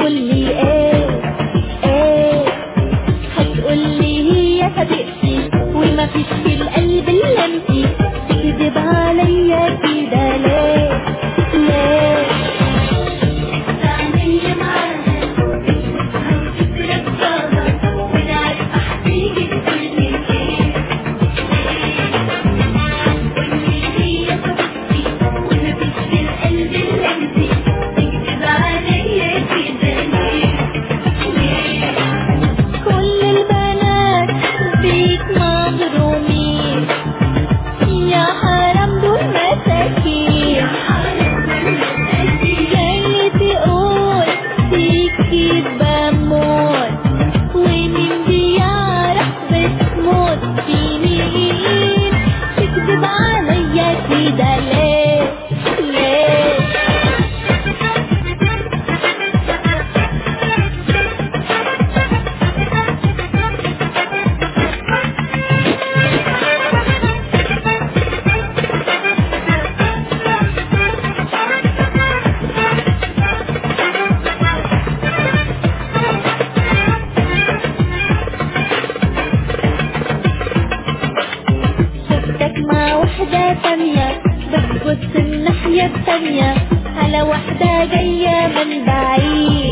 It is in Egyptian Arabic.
هتقولي ايه ايه هتقولي هي صديقتي وما فيش في القلب الا انتي تكذب عليا كده ليه ليه تعملي معاها وتترباها ونعرف هتيجي تقولي ايه قولي هي صديقتي ومفيش في القلب الا انتي تكذب عليا كده ليه ليه كل البنات فيك مغرومين يا حرام دول مساكين جاي تقول فيكي بموت ومين بيعرف بتموت في مين تكذب عليا كده ليه ليه شفتك مع واحدة تانية بتبص الناحية التانية على واحدة جاية من بعيد